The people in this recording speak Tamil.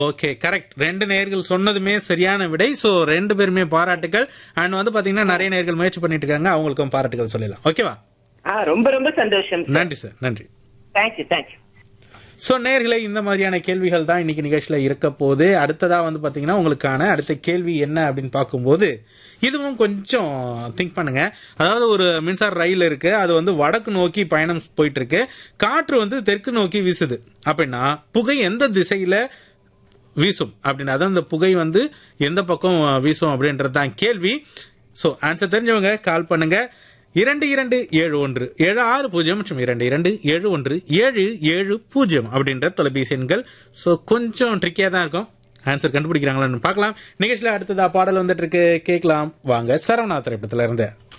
ஓகே கரெக்ட் ரெண்டு நேர்கள் சொன்னதுமே சரியான விடை சோ ரெண்டு பேருமே பாராட்டுகள் அண்ட் வந்து பாத்தீங்கன்னா நிறைய நேர்கள் முயற்சி பண்ணிட்டு இருக்காங்க அவங்களுக்கும் பாராட்டுகள் சொல்லலாம் ஓகேவா ஆ ரொம்ப ரொம்ப சந்தோஷம் நன்றி சார் நன்றி தேங்க்யூ தேங்க்யூ ஸோ நேர்களே இந்த மாதிரியான கேள்விகள் தான் இன்னைக்கு நிகழ்ச்சியில் இருக்க போது அடுத்ததா வந்து பாத்தீங்கன்னா உங்களுக்கான அடுத்த கேள்வி என்ன அப்படின்னு பார்க்கும்போது இதுவும் கொஞ்சம் திங்க் பண்ணுங்க அதாவது ஒரு மின்சார ரயில் இருக்கு அது வந்து வடக்கு நோக்கி பயணம் போயிட்டு இருக்கு காற்று வந்து தெற்கு நோக்கி வீசுது அப்படின்னா புகை எந்த திசையில வீசும் அப்படின்னு அதான் இந்த புகை வந்து எந்த பக்கம் வீசும் அப்படின்றது தான் கேள்வி ஸோ ஆன்சர் தெரிஞ்சவங்க கால் பண்ணுங்க இரண்டு இரண்டு ஏழு ஒன்று ஏழு ஆறு பூஜ்ஜியம் மற்றும் இரண்டு இரண்டு ஏழு ஒன்று ஏழு ஏழு பூஜ்ஜியம் அப்படின்ற தொலைபேசி எண்கள் ஸோ கொஞ்சம் ட்ரிக்கியாக தான் இருக்கும் ஆன்சர் கண்டுபிடிக்கிறாங்களான்னு பார்க்கலாம் நிகழ்ச்சியில் அடுத்ததா பாடல் வந்துட்டு இருக்கு கேட்கலாம் வாங்க சரவணா திரைப்படத்துல இருந்து